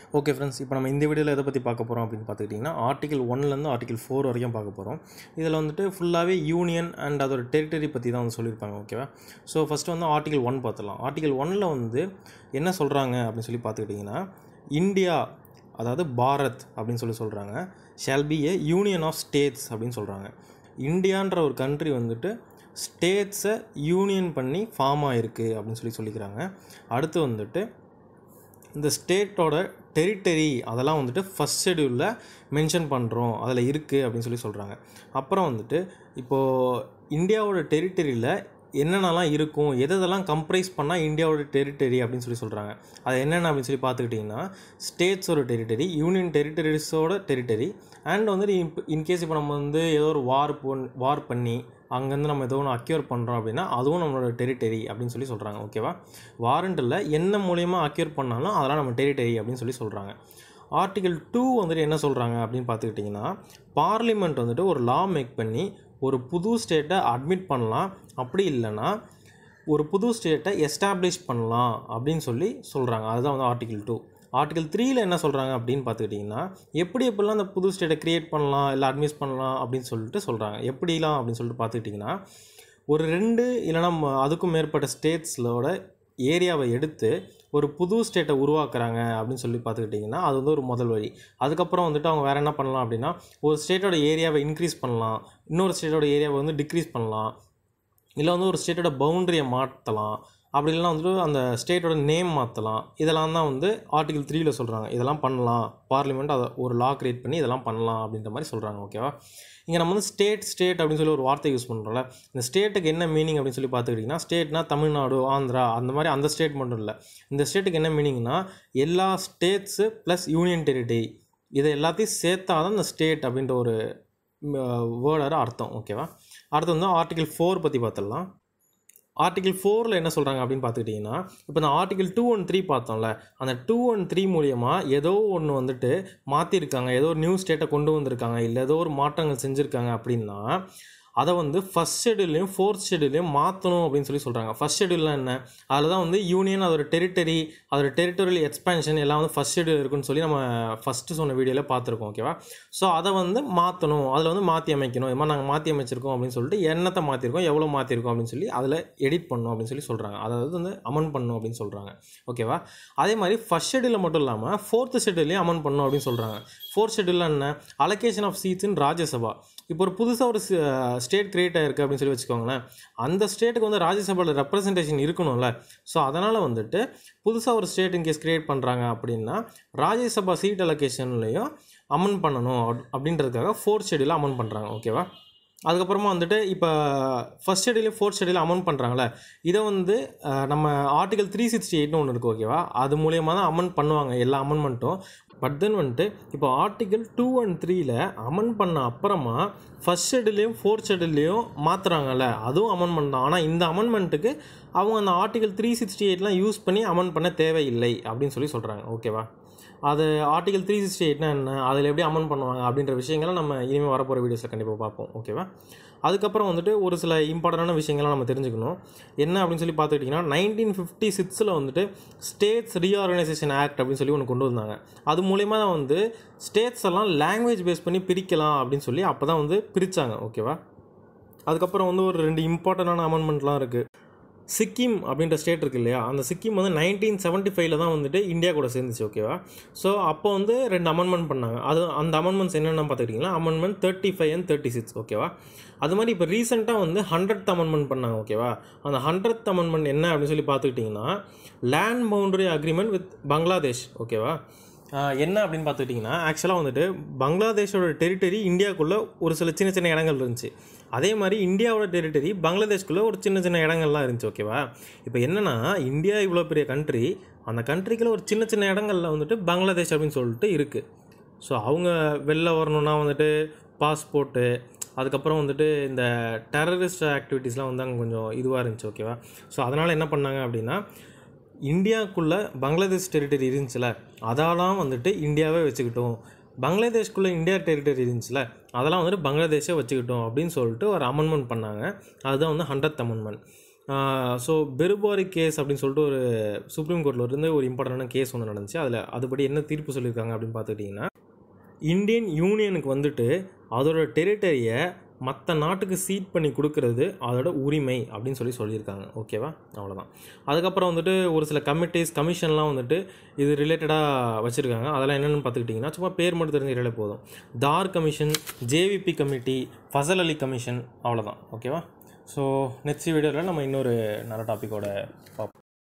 okay friends இப்போ நம்ம இந்த வீடியோவில் எதை பற்றி பார்க்க போகிறோம் அப்படின்னு பார்த்துக்கிட்டிங்கன்னா ஆர்டிகல் ஒன்லேருந்து ஆர்டிகல் ஃபோர் வரைக்கும் பார்க்க போகிறோம் இதில் வந்துட்டு ஃபுல்லாகவே யூனியன் அண்ட் அதோட டெரிட்டரி பற்றி தான் வந்து சொல்லியிருப்பாங்க ஓகேவா ஸோ ஃபஸ்ட்டு வந்து ஆர்டிகல் ஒன் பார்த்துடலாம் ஆர்டிகல் ஒன்னில் வந்து என்ன சொல்கிறாங்க அப்படின்னு சொல்லி பார்த்துக்கிட்டிங்கன்னா இந்தியா அதாவது பாரத் அப்படின்னு சொல்லி சொல்கிறாங்க shall be a union of states அப்படின்னு சொல்கிறாங்க இந்தியான்ற ஒரு கண்ட்ரி வந்துட்டு ஸ்டேட்ஸை யூனியன் பண்ணி ஃபார்ம் ஆகிருக்கு அப்படின்னு சொல்லி சொல்லிக்கிறாங்க அடுத்து வந்துட்டு இந்த ஸ்டேட்டோட டெரிட்டரி அதெல்லாம் வந்துட்டு ஃபஸ்ட் ஷெடியூலில் மென்ஷன் பண்ணுறோம் அதில் இருக்குது அப்படின்னு சொல்லி சொல்கிறாங்க அப்புறம் வந்துட்டு இப்போது இந்தியாவோட டெரிட்டரியில் என்னென்னலாம் இருக்கும் எது எதெல்லாம் கம்ப்ரைஸ் பண்ணால் இந்தியாவோட டெரிட்டரி அப்படின்னு சொல்லி சொல்கிறாங்க அது என்னென்ன அப்படின்னு சொல்லி பார்த்துக்கிட்டிங்கன்னா ஸ்டேட்ஸோட டெரிட்டரி யூனியன் டெரிட்டரிஸோட டெரிட்டரி அண்ட் வந்துட்டு இப் இன்கேஸ் இப்போ நம்ம வந்து ஏதோ ஒரு வார் பொன் வார் பண்ணி அங்கேருந்து நம்ம ஏதோ ஒன்று அக்யூர் பண்ணுறோம் அப்படின்னா அதுவும் நம்மளோட டெரிட்டரி அப்படின்னு சொல்லி சொல்கிறாங்க ஓகேவா வாரண்டில் என்ன மூலியமாக அக்யூர் பண்ணாலும் அதெல்லாம் நம்ம டெரிட்டரி அப்படின்னு சொல்லி சொல்கிறாங்க ஆர்டிகல் டூ வந்துட்டு என்ன சொல்கிறாங்க அப்படின்னு பார்த்துக்கிட்டிங்கன்னா பார்லிமெண்ட் வந்துட்டு ஒரு லா மேக் பண்ணி ஒரு புது ஸ்டேட்டை அட்மிட் பண்ணலாம் அப்படி இல்லைன்னா ஒரு புது ஸ்டேட்டை எஸ்டாப்ளிஷ் பண்ணலாம் அப்படின்னு சொல்லி சொல்கிறாங்க அதுதான் வந்து ஆர்டிகல் டூ ஆர்டிகல் த்ரீயில் என்ன சொல்கிறாங்க அப்படின்னு பார்த்துக்கிட்டிங்கன்னா எப்படி எப்படிலாம் அந்த புது ஸ்டேட்டை க்ரியேட் பண்ணலாம் இல்லை அட்மிஸ் பண்ணலாம் அப்படின்னு சொல்லிட்டு சொல்கிறாங்க எப்படிலாம் அப்படின்னு சொல்லிட்டு பார்த்துக்கிட்டிங்கன்னா ஒரு ரெண்டு இல்லைனா ம- அதுக்கும் மேற்பட்ட ஸ்டேட்ஸோட ஏரியாவை எடுத்து ஒரு புது ஸ்டேட்டை உருவாக்குறாங்க அப்படின்னு சொல்லி பார்த்துக்கிட்டிங்கன்னா அது வந்து ஒரு முதல் வழி அதுக்கப்புறம் வந்துட்டு அவங்க வேறு என்ன பண்ணலாம் அப்படின்னா ஒரு ஸ்டேட்டோட ஏரியாவை இன்க்ரீஸ் பண்ணலாம் இன்னொரு ஸ்டேட்டோட ஏரியாவை வந்து டிக்ரீஸ் பண்ணலாம் இல்லை வந்து ஒரு ஸ்டேட்டோட பவுண்டரியை மாற்றலாம் அப்படி இல்லைனா வந்துட்டு அந்த ஸ்டேட்டோட நேம் மாற்றலாம் இதெல்லாம் தான் வந்து ஆர்டிகல் த்ரீயில் சொல்கிறாங்க இதெல்லாம் பண்ணலாம் பார்லிமெண்ட் அதை ஒரு லா கிரியேட் பண்ணி இதெல்லாம் பண்ணலாம் அப்படின்ற மாதிரி சொல்கிறாங்க ஓகேவா இங்கே நம்ம வந்து ஸ்டேட் ஸ்டேட் அப்படின்னு சொல்லி ஒரு வார்த்தை யூஸ் பண்ணுறோம்ல இந்த ஸ்டேட்டுக்கு என்ன மீனிங் அப்படின்னு சொல்லி பார்த்துக்கிட்டிங்கன்னா ஸ்டேட்னா தமிழ்நாடு ஆந்திரா அந்த மாதிரி அந்த ஸ்டேட் மட்டும் இல்லை இந்த ஸ்டேட்டுக்கு என்ன மீனிங்னா எல்லா ஸ்டேட்ஸு ப்ளஸ் யூனியன் டெரிட்டரி இதை எல்லாத்தையும் சேர்த்தா தான் இந்த ஸ்டேட் அப்படின்ற ஒரு வேர்டோட அர்த்தம் ஓகேவா அடுத்து வந்து ஆர்டிகல் ஃபோர் பற்றி பார்த்துடலாம் ஆர்டிகல் ஃபோரில் என்ன சொல்கிறாங்க அப்படின்னு பார்த்துக்கிட்டிங்கன்னா இப்போ இந்த ஆர்டிகல் டூ ஒன் த்ரீ பார்த்தோம்ல அந்த டூ ஒன் த்ரீ மூலியமாக ஏதோ ஒன்று வந்துட்டு மாற்றிருக்காங்க ஏதோ ஒரு நியூ ஸ்டேட்டை கொண்டு வந்திருக்காங்க இல்லை ஏதோ ஒரு மாற்றங்கள் செஞ்சுருக்காங்க அப்படின்னா அதை வந்து ஃபஸ்ட் ஷெடியூல்லையும் ஃபோர்த் ஷெடியூல்லையும் மாற்றணும் அப்படின்னு சொல்லி சொல்கிறாங்க ஃபஸ்ட் ஷெடியூல்லாம் என்ன அதில் தான் வந்து யூனியன் அதோட டெரிட்டரி அதோட டெரிட்டரியல் எக்ஸ்பேன்ஷன் எல்லாம் வந்து ஃபஸ்ட் ஷெடியூல் இருக்குன்னு சொல்லி நம்ம ஃபஸ்ட்டு சொன்ன வீடியோவில் பார்த்துருக்கோம் ஓகேவா ஸோ அதை வந்து மாற்றணும் அதில் வந்து மாற்றி அமைக்கணும் இது மாதிரி நாங்கள் மாற்றி அமைச்சிருக்கோம் அப்படின்னு சொல்லிட்டு என்னத்தை மாற்றிருக்கோம் எவ்வளோ மாற்றிருக்கோம் அப்படின்னு சொல்லி அதில் எடிட் பண்ணணும் அப்படின்னு சொல்லி சொல்கிறாங்க அதாவது வந்து அமெண்ட் பண்ணணும் அப்படின்னு சொல்கிறாங்க ஓகேவா அதே மாதிரி ஃபஸ்ட் ஷெடியூலில் மட்டும் இல்லாமல் ஃபோர்த்து ஷெடியூலையும் அமெண்ட் பண்ணணும் அப்படின்னு சொல்கிறாங்க ஃபோர்த் ஷெடியூலில் என்ன allocation of seats in Rajya Sabha இப்போ ஒரு புதுசாக ஒரு ஸ்டேட் கிரியேட் ஆயிருக்கு அப்படின்னு சொல்லி வச்சுக்கோங்களேன் அந்த ஸ்டேட்டுக்கு வந்து ராஜ்யசபாவில் ரெப்ரசன்டேஷன் இருக்கணும்ல ஸோ அதனால் வந்துட்டு புதுசாக ஒரு ஸ்டேட் இன்கேஸ் கிரியேட் பண்ணுறாங்க அப்படின்னா ராஜ்யசபா சீட் அலோகேஷன்லையும் அமெண்ட் பண்ணணும் அப்- அப்படின்றதுக்காக ஃபோர்த் ஷெடியூலில் அமெண்ட் பண்ணுறாங்க ஓகேவா அதுக்கப்புறமா வந்துட்டு இப்போ ஃபஸ்ட் ஷெடியூலையும் ஃபோர்த் ஷெடியூல் அமெண்ட் பண்ணுறாங்களே இதை வந்து அஹ், நம்ம ஆர்டிகல் த்ரீ சிக்ஸ்டி எயிட்னு ஒன்று இருக்குது ஓகேவா அது மூலியமாக தான் அமெண்ட் பண்ணுவாங்க எல்லா அமெண்ட்மெண்ட்டும் பட் தென் வந்துட்டு இப்போ ஆர்டிகல் டூ அண்ட் த்ரீல அமெண்ட் பண்ண அப்புறமா ஃபஸ்ட் ஷெடியூலையும் ஃபோர்த் ஷெடியூல்லையும் மாற்றுறாங்கல்ல அதுவும் அமெண்ட்மெண்ட் தான் ஆனால் இந்த அமெண்ட்மெண்ட்டுக்கு அவங்க அந்த ஆர்டிகல் த்ரீ சிக்ஸ்டி எயிட்லாம் யூஸ் பண்ணி அமெண்ட் பண்ண தேவையில்லை அப்படின்னு சொல்லி சொல்கிறாங்க ஓகேவா அது ஆர்டிகல் த்ரீ சிக்ஸ்டி எயிட்னா என்ன அதில் எப்படி அமெண்ட் பண்ணுவாங்க அப்படின்ற விஷயங்களை நம்ம இனிமேல் வரப்போகிற வீடியோஸில் கண்டிப்பாக பார்ப்போம் ஓகேவா அதுக்கப்புறம் வந்துட்டு ஒரு சில இம்பார்ட்டண்டான விஷயங்கள்லாம் நம்ம தெரிஞ்சுக்கணும் என்ன அப்படின்னு சொல்லி பார்த்துக்கிட்டிங்கன்னா நைன்டீன் ஃபிஃப்டி சிக்ஸில் வந்துட்டு ஸ்டேட்ஸ் ரீஆர்கனைசேஷன் ஆக்ட் அப்படின்னு சொல்லி ஒன்று கொண்டு வந்தாங்க அது மூலயமா தான் வந்து ஸ்டேட்ஸ் எல்லாம் லாங்குவேஜ் பேஸ் பண்ணி பிரிக்கலாம் அப்படின்னு சொல்லி அப்போ தான் வந்து பிரித்தாங்க ஓகேவா அதுக்கப்புறம் வந்து ஒரு ரெண்டு இம்பார்ட்டண்டான அமெண்ட்மெண்ட்லாம் இருக்குது சிக்கிம் அப்படின்ற ஸ்டேட் இருக்கு இல்லையா அந்த சிக்கிம் வந்து நைன்டீன் செவன்ட்டி ஃபைவ்ல தான் வந்துட்டு இந்தியா கூட சேர்ந்துச்சு ஓகேவா ஸோ அப்போ வந்து ரெண்டு அமெண்ட்மெண்ட் பண்ணாங்க அது அந்த அமெண்ட்மெண்ட்ஸ் என்னென்ன பார்த்துக்கிட்டிங்கன்னா amendment thirty five and thirty six ஓகேவா அது மாதிரி இப்போ ரீசெண்டாக வந்து ஹண்ட்ரட் அமெண்ட்மெண்ட் பண்ணாங்க ஓகேவா அந்த ஹண்ட்ரட் அமெண்ட்மெண்ட் என்ன அப்படின்னு சொல்லி பார்த்துக்கிட்டிங்கன்னா land boundary agreement with Bangladesh ஓகேவா ஆஹ் என்ன அப்படின்னு பார்த்துக்கிட்டிங்கன்னா ஆக்சுவலாக வந்துட்டு பங்களாதேஷோட டெரிட்டரி இந்தியாவுக்குள்ளே ஒரு சில சின்ன சின்ன இடங்கள் இருந்துச்சு அதே மாதிரி இந்தியாவோட டெரிட்டரி பங்களாதேஷ்குள்ளே ஒரு சின்ன சின்ன இடங்கள்லாம் இருந்துச்சு ஓகேவா இப்போ என்னென்னா இந்தியா இவ்வளோ பெரிய கண்ட்ரி அந்த கண்ட்ரிக்குள்ள ஒரு சின்ன சின்ன இடங்கள்ல வந்துட்டு பங்களாதேஷ் அப்படின்னு சொல்லிட்டு இருக்குது ஸோ அவங்க வெளில வரணுன்னா வந்துட்டு பாஸ்போர்ட்டு அதுக்கப்புறம் வந்துட்டு இந்த டெரரிஸ்ட் ஆக்டிவிட்டீஸ்லாம் வந்து அங்கே கொஞ்சம் இதுவாக இருந்துச்சு ஓகேவா ஸோ அதனால் என்ன பண்ணாங்க அப்படின்னா இந்தியாவுக்குள்ளே பங்களாதேஷ் டெரிட்டரி இருந்துச்சுல அதெல்லாம் வந்துட்டு இந்தியாவே வச்சுக்கிட்டோம் பங்களாதேஷ்குள்ளே இந்தியா டெரிட்டரி இருந்துச்சுல அதெல்லாம் வந்துட்டு பங்களாதேஷே வச்சுக்கிட்டோம் அப்படின்னு சொல்லிட்டு ஒரு அமெண்ட்மெண்ட் பண்ணாங்க அதுதான் வந்து hundred amendment so Berubari case அப்படின்னு சொல்லிட்டு ஒரு சுப்ரீம் கோர்ட்டில் இருந்து ஒரு இம்பார்ட்டண்டான கேஸ் ஒன்று நடந்துச்சு அதில் அதுபடி என்ன தீர்ப்பு சொல்லியிருக்காங்க அப்படின்னு பார்த்துக்கிட்டிங்கன்னா இந்தியன் யூனியனுக்கு வந்துட்டு அதோட டெரிட்டரியை மற்ற நாட்டுக்கு சீட் பண்ணி கொடுக்கறது அதோட உரிமை அப்படின்னு சொல்லி சொல்லியிருக்காங்க ஓகேவா அவ்வளோதான் அதுக்கப்புறம் வந்துட்டு ஒரு சில கமிட்டிஸ் கமிஷன்லாம் வந்துட்டு இது ரிலேட்டடாக வச்சுருக்காங்க அதெல்லாம் என்னென்னு பார்த்துக்கிட்டிங்கன்னா சும்மா பேர் மட்டும் தெரிஞ்சுக்கிட்டாலே போதும் Dhar commission JVP committee Fazal Ali commission அவ்வளோதான் ஓகேவா ஸோ நெக்ஸ்ட் வீடியோவில் நம்ம இன்னொரு நல்ல டாப்பிக்கோட பார்ப்போம்